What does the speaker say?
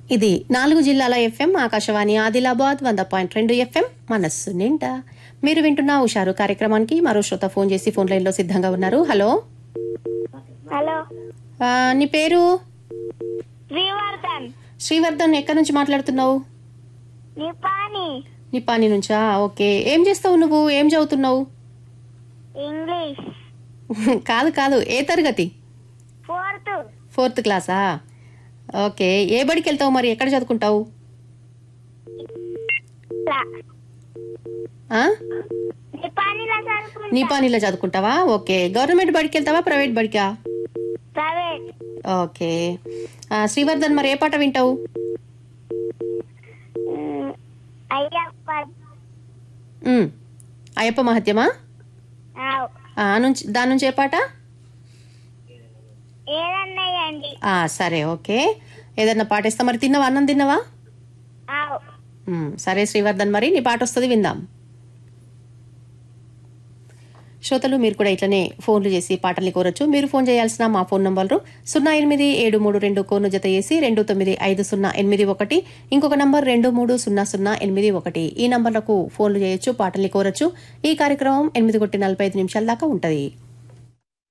ఇది నాలుగు జిల్లాల ఎఫ్ఎం ఆకాశవాణి ఆదిలాబాద్ వంద పాయింట్ రెండు ఎఫ్ఎం మనస్సు నిండా మీరు వింటున్న ఉషారు కార్యక్రమానికి మరో శ్రోత ఫోన్ చేసి ఫోన్ లైన్లో సిద్ధంగా ఉన్నారు హలో హలో ఆ, నీ పేరు శ్రీవర్ధన్ శ్రీవర్ధన్ ఎక్కడి నుంచి మాట్లాడుతున్నావు నిపాని నిపాని నుంచా ఓకే ఏం చేస్తావు నువ్వు ఏం చదువుతున్నావు ఇంగ్లీష్ కాదు కాదు ఏ తరగతి ఫోర్త్ ఫోర్త్ క్లాసా ఓకే ఏ బడికి వెళ్తావు మరి ఎక్కడ చదువుకుంటావు ఆ? నిపానిలో చదువుకుంటా నిపానిలో చదువుకుంటావా ఓకే గవర్నమెంట్ బడికి వెళ్తావా ప్రైవేట్ బడికా ప్రైవేట్ ఓకే ఆ, శ్రీవర్ధన్ మరి ఏ పాట వింటావు మ్, అయ్యప్ప ఉమ్, అయ్యప్ప మహత్యమా ఆవ్. ఆ నుంచి దాని నుంచి ఏ పాట ఏదన్నాయండి ఆ, సరే ఓకే ఏదన్నా పాట ఇస్తా మరి తిన్నావా అన్నం తిన్నావా ఆవ్. ఉమ్, సరే శ్రీవర్ధన్ మరి నీ పాట వస్తుంది విందాం శ్రోతలు మీరు కూడా ఇట్లనే ఫోన్లు చేసి పాటల్ని కోరొచ్చు మీరు ఫోన్ చేయాల్సిన మా ఫోన్ నంబర్లు సున్నా ఎనిమిది ఏడు మూడు రెండు కోను జత చేసి రెండు తొమ్మిది ఐదు సున్నా ఎనిమిది ఒకటి ఇంకొక నంబర్ రెండు మూడు సున్నా సున్నా ఎనిమిది ఒకటి ఈ నంబర్లకు ఫోన్లు చేయొచ్చు పాటల్ని కోరొచ్చు ఈ కార్యక్రమం ఎనిమిది కొట్టి నలభై ఐదు నిమిషాల దాకా ఉంటుంది